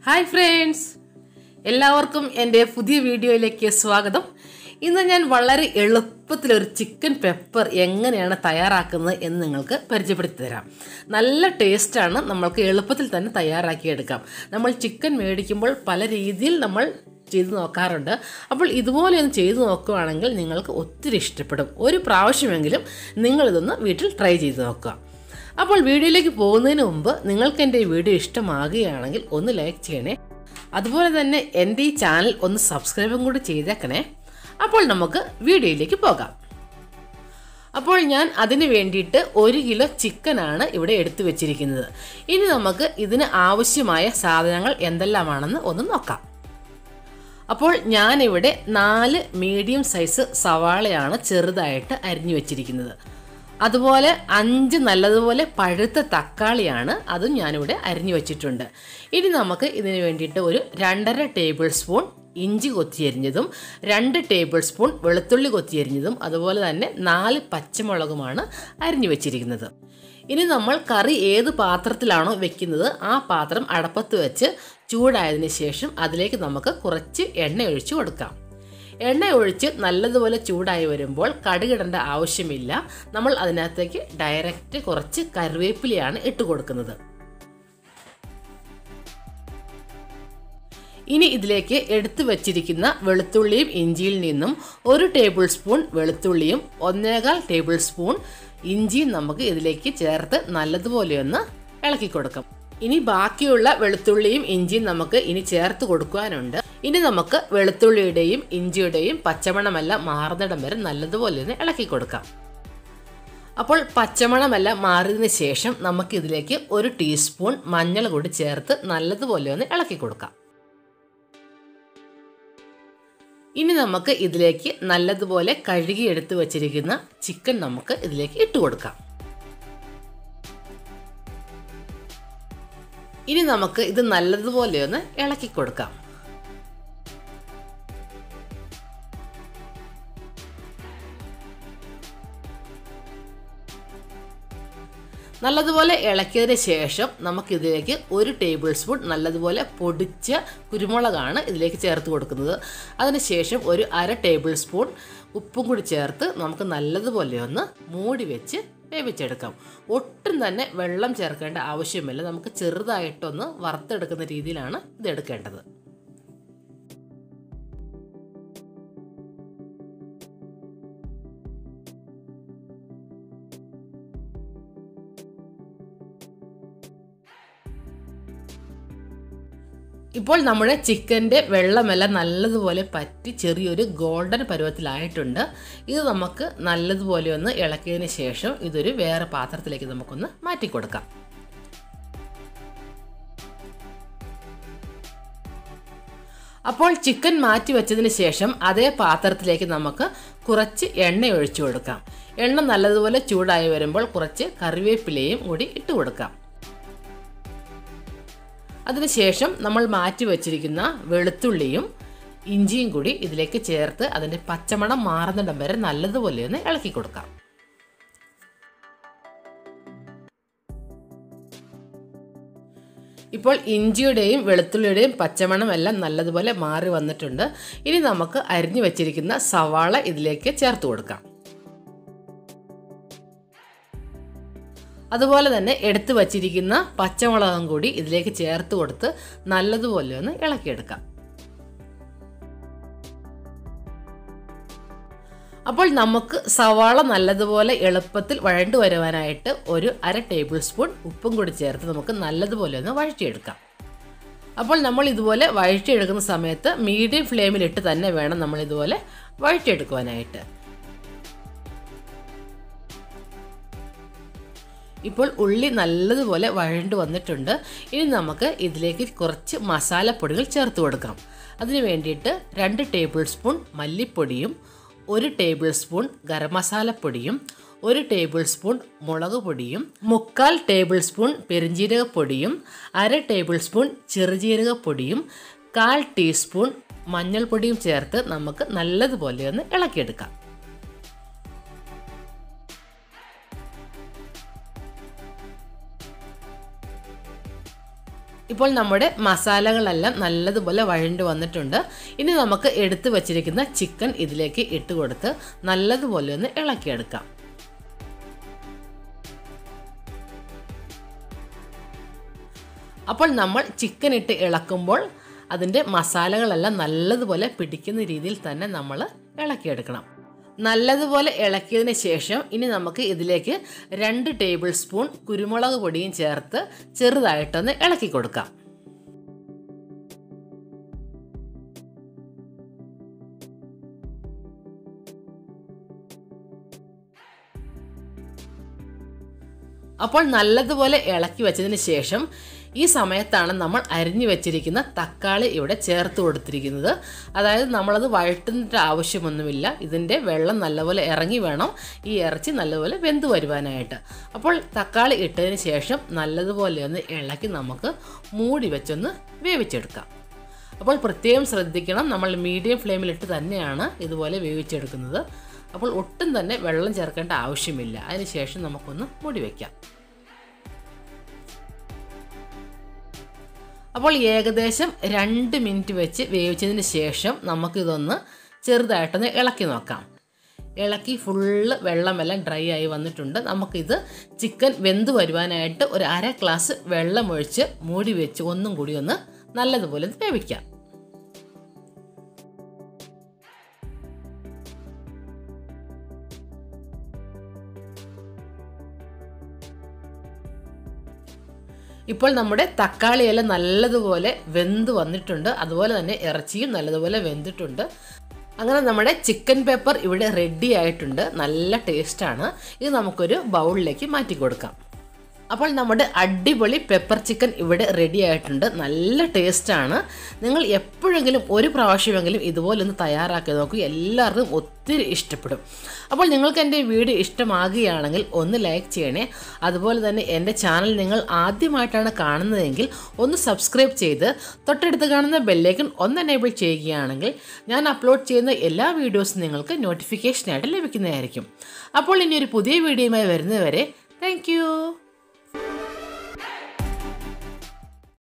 hi friends എല്ലാവർക്കും എൻ്റെ പുതിയ വീഡിയോയിലേക്ക് സ്വാഗതം ഇന്ന് ഞാൻ വളരെ എളുപ്പത്തിൽ ഒരു ചിക്കൻ പെപ്പർ എങ്ങനെയാണ് തയ്യാറാക്കുന്നത് എന്ന് നിങ്ങൾക്ക് പരിചയപ്പെടുത്തി തരാം നല്ല ടേസ്റ്റാണ് നമ്മൾക്ക് എളുപ്പത്തിൽ തന്നെ തയ്യാറാക്കിയെടുക്കാം നമ്മൾ ചിക്കൻ മേടിക്കുമ്പോൾ പല രീതിയിൽ നമ്മൾ ചെയ്ത് നോക്കാറുണ്ട് അപ്പോൾ ഇതുപോലെ ഒന്ന് ചെയ്തു നോക്കുകയാണെങ്കിൽ നിങ്ങൾക്ക് ഒത്തിരി ഇഷ്ടപ്പെടും ഒരു പ്രാവശ്യമെങ്കിലും നിങ്ങളിതൊന്ന് വീട്ടിൽ ട്രൈ ചെയ്ത് നോക്കുക അപ്പോൾ വീഡിയോയിലേക്ക് പോകുന്നതിന് മുമ്പ് നിങ്ങൾക്ക് എൻ്റെ ഈ വീഡിയോ ഇഷ്ടമാകുകയാണെങ്കിൽ ഒന്ന് ലൈക്ക് ചെയ്യണേ അതുപോലെ തന്നെ എൻ്റെ ഈ ചാനൽ ഒന്ന് സബ്സ്ക്രൈബും കൂടി ചെയ്തേക്കണേ അപ്പോൾ നമുക്ക് വീഡിയോയിലേക്ക് പോകാം അപ്പോൾ ഞാൻ അതിന് വേണ്ടിയിട്ട് ഒരു കിലോ ചിക്കനാണ് ഇവിടെ എടുത്തു വെച്ചിരിക്കുന്നത് ഇനി നമുക്ക് ഇതിന് ആവശ്യമായ സാധനങ്ങൾ എന്തെല്ലാമാണെന്ന് ഒന്ന് നോക്കാം അപ്പോൾ ഞാനിവിടെ നാല് മീഡിയം സൈസ് സവാളയാണ് ചെറുതായിട്ട് അരിഞ്ഞു വെച്ചിരിക്കുന്നത് അതുപോലെ അഞ്ച് നല്ലതുപോലെ പഴുത്ത തക്കാളിയാണ് അതും ഞാനിവിടെ അരിഞ്ഞു വെച്ചിട്ടുണ്ട് ഇനി നമുക്ക് ഇതിന് വേണ്ടിയിട്ട് ഒരു രണ്ടര ടേബിൾ സ്പൂൺ ഇഞ്ചി കൊത്തിയരിഞ്ഞതും രണ്ട് ടേബിൾ സ്പൂൺ വെളുത്തുള്ളി കൊത്തിയരിഞ്ഞതും അതുപോലെ തന്നെ നാല് പച്ചമുളകുമാണ് അരിഞ്ഞു വെച്ചിരിക്കുന്നത് ഇനി നമ്മൾ കറി ഏത് പാത്രത്തിലാണോ വെക്കുന്നത് ആ പാത്രം അടപ്പത്ത് വെച്ച് ചൂടായതിനു ശേഷം അതിലേക്ക് നമുക്ക് കുറച്ച് എണ്ണ ഒഴിച്ചു കൊടുക്കാം എണ്ണ ഒഴിച്ച് നല്ലതുപോലെ ചൂടായി വരുമ്പോൾ കടുകിടേണ്ട ആവശ്യമില്ല നമ്മൾ അതിനകത്തേക്ക് ഡയറക്റ്റ് കുറച്ച് കറിവേപ്പിലയാണ് ഇട്ട് കൊടുക്കുന്നത് ഇനി ഇതിലേക്ക് എടുത്തു വച്ചിരിക്കുന്ന വെളുത്തുള്ളിയും ഇഞ്ചിയിൽ നിന്നും ഒരു ടേബിൾ സ്പൂൺ വെളുത്തുള്ളിയും ഒന്നേകാൽ ടേബിൾ സ്പൂൺ ഇഞ്ചിയും നമുക്ക് ഇതിലേക്ക് ചേർത്ത് നല്ലതുപോലെ ഒന്ന് ഇളക്കി കൊടുക്കാം ഇനി ബാക്കിയുള്ള വെളുത്തുള്ളിയും ഇഞ്ചിയും നമുക്ക് ഇനി ചേർത്ത് കൊടുക്കുവാനുണ്ട് ഇനി നമുക്ക് വെളുത്തുള്ളിയുടെയും ഇഞ്ചിയുടെയും പച്ചമണമെല്ലാം മാറുന്നിടം വരെ നല്ലതുപോലെ ഒന്ന് ഇളക്കി കൊടുക്കാം അപ്പോൾ പച്ചമണമെല്ലാം മാറിയതിന് ശേഷം നമുക്കിതിലേക്ക് ഒരു ടീസ്പൂൺ മഞ്ഞൾ കൂടി ചേർത്ത് നല്ലതുപോലെ ഒന്ന് ഇളക്കി കൊടുക്കാം ഇനി നമുക്ക് ഇതിലേക്ക് നല്ലതുപോലെ കഴുകി എടുത്തു വച്ചിരിക്കുന്ന ചിക്കൻ നമുക്ക് ഇതിലേക്ക് ഇട്ട് കൊടുക്കാം ഇനി നമുക്ക് ഇത് നല്ലതുപോലെ ഒന്ന് ഇളക്കി കൊടുക്കാം നല്ലതുപോലെ ഇളക്കിയതിന് ശേഷം നമുക്കിതിലേക്ക് ഒരു ടേബിൾ സ്പൂൺ നല്ലതുപോലെ പൊടിച്ച കുരുമുളകാണ് ഇതിലേക്ക് ചേർത്ത് കൊടുക്കുന്നത് അതിനുശേഷം ഒരു അര ടേബിൾ സ്പൂൺ ഉപ്പും കൂടി ചേർത്ത് നമുക്ക് നല്ലതുപോലെ ഒന്ന് മൂടി വെച്ച് വേവിച്ചെടുക്കാം ഒട്ടും തന്നെ വെള്ളം ചേർക്കേണ്ട ആവശ്യമില്ല നമുക്ക് ചെറുതായിട്ടൊന്ന് വറുത്തെടുക്കുന്ന രീതിയിലാണ് ഇത് എടുക്കേണ്ടത് ഇപ്പോൾ നമ്മുടെ ചിക്കൻ്റെ വെള്ളമെല്ലാം നല്ലതുപോലെ പറ്റി ചെറിയൊരു ഗോൾഡൻ പരുവത്തിലായിട്ടുണ്ട് ഇത് നമുക്ക് നല്ലതുപോലെ ഒന്ന് ഇളക്കിയതിന് ശേഷം ഇതൊരു വേറെ പാത്രത്തിലേക്ക് നമുക്കൊന്ന് മാറ്റി കൊടുക്കാം അപ്പോൾ ചിക്കൻ മാറ്റി വെച്ചതിന് ശേഷം അതേ പാത്രത്തിലേക്ക് നമുക്ക് കുറച്ച് എണ്ണ ഒഴിച്ചു കൊടുക്കാം എണ്ണ നല്ലതുപോലെ ചൂടായി വരുമ്പോൾ കുറച്ച് കറിവേപ്പിലയും കൂടി ഇട്ട് കൊടുക്കാം അതിനുശേഷം നമ്മൾ മാറ്റി വച്ചിരിക്കുന്ന വെളുത്തുള്ളിയും ഇഞ്ചിയും കൂടി ഇതിലേക്ക് ചേർത്ത് അതിൻ്റെ പച്ചമണം മാറുന്നിടം വരെ നല്ലതുപോലെ ഒന്ന് ഇളക്കി കൊടുക്കാം ഇപ്പോൾ ഇഞ്ചിയുടെയും വെളുത്തുള്ളിയുടെയും പച്ചമണം എല്ലാം നല്ലതുപോലെ മാറി വന്നിട്ടുണ്ട് ഇനി നമുക്ക് അരിഞ്ഞു വെച്ചിരിക്കുന്ന സവാള ഇതിലേക്ക് ചേർത്ത് കൊടുക്കാം അതുപോലെ തന്നെ എടുത്തു വച്ചിരിക്കുന്ന പച്ചമുളകും കൂടി ഇതിലേക്ക് ചേർത്ത് കൊടുത്ത് നല്ലതുപോലെ ഒന്ന് ഇളക്കിയെടുക്കാം അപ്പോൾ നമുക്ക് സവാള നല്ലതുപോലെ എളുപ്പത്തിൽ വഴണ്ടു വരുവാനായിട്ട് ഒരു അര ടേബിൾ സ്പൂൺ ഉപ്പും കൂടി ചേർത്ത് നമുക്ക് നല്ലതുപോലെ ഒന്ന് വഴറ്റിയെടുക്കാം അപ്പോൾ നമ്മൾ ഇതുപോലെ വഴറ്റിയെടുക്കുന്ന സമയത്ത് മീഡിയം ഫ്ലെയിമിലിട്ട് തന്നെ വേണം നമ്മൾ ഇതുപോലെ വഴറ്റിയെടുക്കുവാനായിട്ട് ഇപ്പോൾ ഉള്ളി നല്ലതുപോലെ വഴണ്ടു വന്നിട്ടുണ്ട് ഇനി നമുക്ക് ഇതിലേക്ക് കുറച്ച് മസാലപ്പൊടികൾ ചേർത്ത് കൊടുക്കാം അതിന് വേണ്ടിയിട്ട് രണ്ട് ടേബിൾ സ്പൂൺ മല്ലിപ്പൊടിയും ഒരു ടേബിൾ സ്പൂൺ ഗരം മസാലപ്പൊടിയും ഒരു ടേബിൾ സ്പൂൺ മുളക് പൊടിയും മുക്കാൽ ടേബിൾ സ്പൂൺ പെരിഞ്ജീരകപ്പൊടിയും അര ടേബിൾ സ്പൂൺ ചെറുജീരകപ്പൊടിയും കാൽ ടീസ്പൂൺ മഞ്ഞൾപ്പൊടിയും ചേർത്ത് നമുക്ക് നല്ലതുപോലെ ഒന്ന് ഇളക്കിയെടുക്കാം ഇപ്പോൾ നമ്മുടെ മസാലകളെല്ലാം നല്ലതുപോലെ വഴണ്ട് വന്നിട്ടുണ്ട് ഇനി നമുക്ക് എടുത്തു വച്ചിരിക്കുന്ന ചിക്കൻ ഇതിലേക്ക് ഇട്ട് കൊടുത്ത് നല്ലതുപോലെ ഒന്ന് ഇളക്കിയെടുക്കാം അപ്പോൾ നമ്മൾ ചിക്കൻ ഇട്ട് ഇളക്കുമ്പോൾ അതിൻ്റെ മസാലകളെല്ലാം നല്ലതുപോലെ പിടിക്കുന്ന രീതിയിൽ തന്നെ നമ്മൾ ഇളക്കിയെടുക്കണം നല്ലതുപോലെ ഇളക്കിയതിന് ശേഷം ഇനി നമുക്ക് ഇതിലേക്ക് രണ്ട് ടേബിൾ സ്പൂൺ കുരുമുളക് പൊടിയും ചേർത്ത് ചെറുതായിട്ടൊന്ന് ഇളക്കി കൊടുക്കാം അപ്പോൾ നല്ലതുപോലെ ഇളക്കി വെച്ചതിന് ശേഷം ഈ സമയത്താണ് നമ്മൾ അരിഞ്ഞു വെച്ചിരിക്കുന്ന തക്കാളി ഇവിടെ ചേർത്ത് കൊടുത്തിരിക്കുന്നത് അതായത് നമ്മളത് വഴറ്റുന്നിട്ട് ആവശ്യമൊന്നുമില്ല ഇതിൻ്റെ വെള്ളം നല്ലപോലെ ഇറങ്ങി വേണം ഈ ഇറച്ചി നല്ലപോലെ വെന്ത് വരുവാനായിട്ട് അപ്പോൾ തക്കാളി ഇട്ടതിന് ശേഷം നല്ലതുപോലെ ഒന്ന് ഇളക്കി നമുക്ക് മൂടി വെച്ചൊന്ന് വേവിച്ചെടുക്കാം അപ്പോൾ പ്രത്യേകം ശ്രദ്ധിക്കണം നമ്മൾ മീഡിയം ഫ്ലെയിമിലിട്ട് തന്നെയാണ് ഇതുപോലെ വേവിച്ചെടുക്കുന്നത് അപ്പോൾ ഒട്ടും തന്നെ വെള്ളം ചേർക്കേണ്ട ആവശ്യമില്ല അതിന് ശേഷം നമുക്കൊന്ന് മൂടി വയ്ക്കാം അപ്പോൾ ഏകദേശം രണ്ട് മിനിറ്റ് വെച്ച് വേവിച്ചതിന് ശേഷം നമുക്കിതൊന്ന് ചെറുതായിട്ടൊന്ന് ഇളക്കി നോക്കാം ഇളക്കി ഫുള്ള് വെള്ളമെല്ലാം ഡ്രൈ ആയി വന്നിട്ടുണ്ട് നമുക്കിത് ചിക്കൻ വെന്ത് വരുവാനായിട്ട് ഒരു അര ഗ്ലാസ് വെള്ളമൊഴിച്ച് മൂടി വെച്ച് ഒന്നും കൂടി ഒന്ന് നല്ലതുപോലെ വേവിക്കാം ഇപ്പോൾ നമ്മുടെ തക്കാളിയെല്ലാം നല്ലതുപോലെ വെന്ത് വന്നിട്ടുണ്ട് അതുപോലെ തന്നെ ഇറച്ചിയും നല്ലതുപോലെ വെന്തിട്ടുണ്ട് അങ്ങനെ നമ്മുടെ ചിക്കൻ പെപ്പർ ഇവിടെ റെഡി ആയിട്ടുണ്ട് നല്ല ടേസ്റ്റാണ് ഇത് നമുക്കൊരു ബൗളിലേക്ക് മാറ്റി കൊടുക്കാം അപ്പോൾ നമ്മുടെ അടിപൊളി പെപ്പർ ചിക്കൻ ഇവിടെ റെഡി ആയിട്ടുണ്ട് നല്ല ടേസ്റ്റാണ് നിങ്ങൾ എപ്പോഴെങ്കിലും ഒരു പ്രാവശ്യമെങ്കിലും ഇതുപോലൊന്ന് തയ്യാറാക്കി നോക്കൂ എല്ലാവർക്കും ഒത്തിരി ഇഷ്ടപ്പെടും അപ്പോൾ നിങ്ങൾക്ക് എൻ്റെ വീഡിയോ ഇഷ്ടമാകുകയാണെങ്കിൽ ഒന്ന് ലൈക്ക് ചെയ്യണേ അതുപോലെ തന്നെ എൻ്റെ ചാനൽ നിങ്ങൾ ആദ്യമായിട്ടാണ് കാണുന്നതെങ്കിൽ ഒന്ന് സബ്സ്ക്രൈബ് ചെയ്ത് തൊട്ടടുത്ത് കാണുന്ന ബെല്ലേക്കൻ ഒന്ന് എനേബിൾ ചെയ്യുകയാണെങ്കിൽ ഞാൻ അപ്ലോഡ് ചെയ്യുന്ന എല്ലാ വീഡിയോസും നിങ്ങൾക്ക് നോട്ടിഫിക്കേഷനായിട്ട് ലഭിക്കുന്നതായിരിക്കും അപ്പോൾ ഇനി ഒരു പുതിയ വീഡിയോയുമായി വരുന്നവരെ താങ്ക്